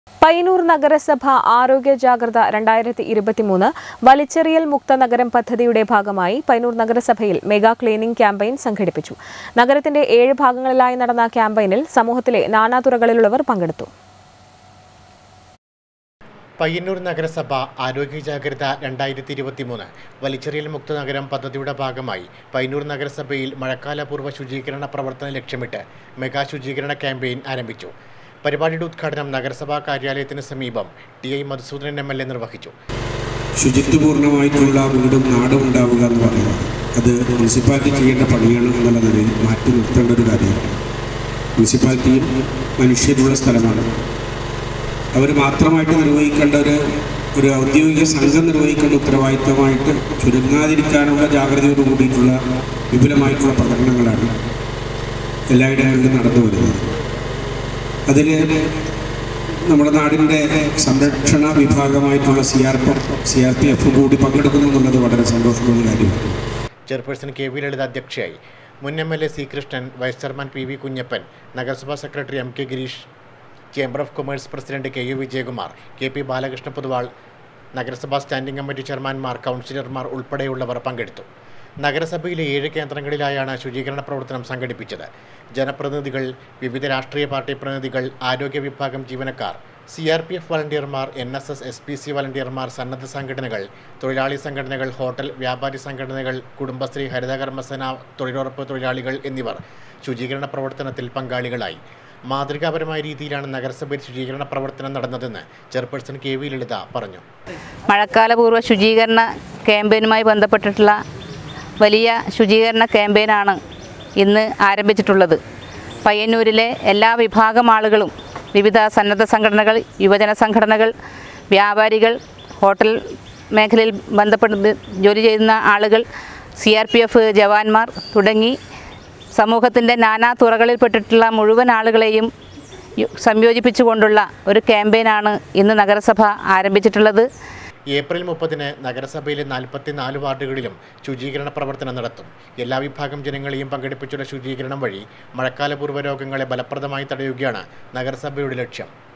പയ്യന്നൂർ നഗരസഭ ആരോഗ്യ ജാഗ്രത രണ്ടായിരത്തി ഇരുപത്തിമൂന്ന് വലിച്ചെറിയൽ മുക്ത നഗരം പദ്ധതിയുടെ ഭാഗമായി പയ്യന്നൂർ നഗരസഭയിൽ മെഗാ ക്ലീനിംഗ് ക്യാമ്പയിൻ സംഘടിപ്പിച്ചു നഗരത്തിന്റെ ഏഴ് ഭാഗങ്ങളിലായി നടന്ന ക്യാമ്പയിനിൽ സമൂഹത്തിലെ നാനാതുറകളിലുള്ളവർ പങ്കെടുത്തു പയ്യന്നൂർ നഗരസഭ ആരോഗ്യ ജാഗ്രത രണ്ടായിരത്തി ഇരുപത്തി മൂന്ന് വലിച്ചെറിയൽ മുക്ത നഗരം പദ്ധതിയുടെ ഭാഗമായി പയ്യന്നൂർ നഗരസഭയിൽ മഴക്കാലപൂർവ്വ ശുചീകരണ പ്രവർത്തനം ലക്ഷ്യമിട്ട് മെഗാ ശുചീകരണ ക്യാമ്പയിൻ ആരംഭിച്ചു പരിപാടിയുടെ ഉദ്ഘാടനം നഗരസഭാ കാര്യാലയത്തിന് സമീപം T I Madhusudanan M L A നിർവഹിച്ചു ശുചിത്വപൂർണ്ണമായിട്ടുള്ള വീടും നാടും ഉണ്ടാവുക എന്ന് പറയുന്നത് അത് മുനിസിപ്പാലിറ്റി ചെയ്യേണ്ട പണിയാണ് എന്നുള്ള നിലയിൽ മാറ്റി നിർത്തേണ്ട ഒരു കാര്യമാണ് മുനിസിപ്പാലിറ്റിയും മനുഷ്യരുള്ള സ്ഥലമാണ് അവർ മാത്രമായിട്ട് നിർവഹിക്കേണ്ട ഒരു ഒരു ഔദ്യോഗിക സംഘം നിർവഹിക്കേണ്ട ഉത്തരവാദിത്തമായിട്ട് ചുരുങ്ങാതിരിക്കാനുള്ള ജാഗ്രതയോട് കൂടിയിട്ടുള്ള വിപുലമായിട്ടുള്ള പ്രകടനങ്ങളാണ് എല്ലായിടങ്ങളിലും നടന്നു വരുന്നത് അതിൽ നമ്മുടെ നാടിൻ്റെ സംരക്ഷണ വിഭാഗമായിട്ടുള്ള C R P C R P F കൂടി പങ്കെടുക്കുന്നു എന്നുള്ളത് വളരെ സന്തോഷമുള്ള കാര്യമാണ് ചെയർപേഴ്സൺ കെ വി ലളിത അധ്യക്ഷയായി മുൻ M L A C Krishnan vice chairman P V Kunhappan നഗരസഭാ secretary M K Girish chamber of commerce president K U Vijayakumar K P Balakrishna Poduval നഗരസഭാ സ്റ്റാൻഡിംഗ് കമ്മിറ്റി ചെയർമാൻമാർ കൗൺസിലർമാർ ഉൾപ്പെടെയുള്ളവർ പങ്കെടുത്തു നഗരസഭയിലെ ഏഴ് കേന്ദ്രങ്ങളിലായാണ് ശുചീകരണ പ്രവർത്തനം സംഘടിപ്പിച്ചത് ജനപ്രതിനിധികൾ വിവിധ രാഷ്ട്രീയ പാർട്ടി പ്രതിനിധികൾ ആരോഗ്യ വിഭാഗം ജീവനക്കാർ സി ആർ പി എഫ് വളണ്ടിയർമാർ N S S S P C വളണ്ടിയർമാർ സന്നദ്ധ സംഘടനകൾ തൊഴിലാളി സംഘടനകൾ ഹോട്ടൽ വ്യാപാരി സംഘടനകൾ കുടുംബശ്രീ ഹരിതകർമ്മസേന തൊഴിലുറപ്പ് തൊഴിലാളികൾ എന്നിവർ ശുചീകരണ പ്രവർത്തനത്തിൽ പങ്കാളികളായി മാതൃകാപരമായ രീതിയിലാണ് നഗരസഭയിൽ ശുചീകരണ പ്രവർത്തനം നടന്നതെന്ന് ചെയർപേഴ്സൺ കെ വി ലളിത പറഞ്ഞു മഴക്കാലപൂർവ്വ ശുചീകരണ ക്യാമ്പയിനുമായി ബന്ധപ്പെട്ടിട്ടുള്ള വലിയ ശുചീകരണ ക്യാമ്പയിനാണ് ഇന്ന് ആരംഭിച്ചിട്ടുള്ളത് പയ്യന്നൂരിലെ എല്ലാ വിഭാഗം ആളുകളും വിവിധ സന്നദ്ധ സംഘടനകൾ യുവജന സംഘടനകൾ വ്യാപാരികൾ ഹോട്ടൽ മേഖലയിൽ ബന്ധപ്പെട്ട് ജോലി ചെയ്യുന്ന ആളുകൾ സി ആർ പി എഫ് ജവാന്മാർ തുടങ്ങി സമൂഹത്തിൻ്റെ നാനാ തുറകളിൽപ്പെട്ടിട്ടുള്ള മുഴുവൻ ആളുകളെയും യു- സംയോജിപ്പിച്ചുകൊണ്ടുള്ള ഒരു ക്യാമ്പയിനാണ് ഇന്ന് നഗരസഭ ആരംഭിച്ചിട്ടുള്ളത് ഏപ്രിൽ മുപ്പതിന് നഗരസഭയിലെ നാൽപ്പത്തിനാല് വാർഡുകളിലും ശുചീകരണ പ്രവർത്തനം നടത്തും എല്ലാ വിഭാഗം ജനങ്ങളെയും പങ്കെടുപ്പിച്ചുള്ള ശുചീകരണം വഴി മഴക്കാലപൂർവ്വ രോഗങ്ങളെ ഫലപ്രദമായി തടയുകയാണ് നഗരസഭയുടെ ലക്ഷ്യം